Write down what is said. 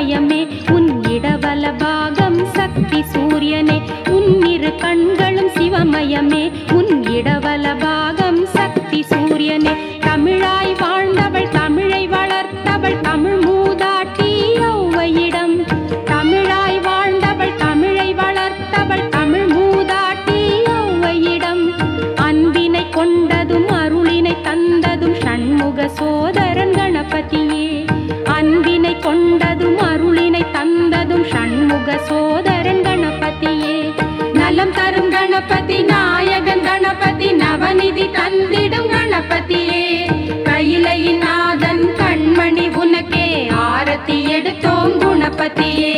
சிவமயமே உன் இடவல பாகம் சக்தி சூரியனே உன்னிரு கண்களும் சிவமயமே உன் இடவல பாகம் சக்தி சூரியனே தமிழாய் வாழ்ந்தவள் தமிழை வளர்த்தவள் தமிழ் மூதாட்டி ஔவையிடம் தமிழாய் வாழ்ந்தவள் தமிழை வளர்த்தவள் தமிழ் மூதாட்டி ஔவையிடம் அன்பினை கொண்டதும் அருளினை தந்ததும் சண்முக சோதரன் கணபதியே அன்பினை கொண்டதும் அருளினை தந்ததும் சண்முக சோதரன் கணபதியே நலம் தரும் கணபதி நாயகன் கணபதி நவநிதி தந்திடும் கணபதியே கையிலையின் நாதன் கண்மணி உனக்கே ஆரத்தி எடுத்தோம் குணபதியே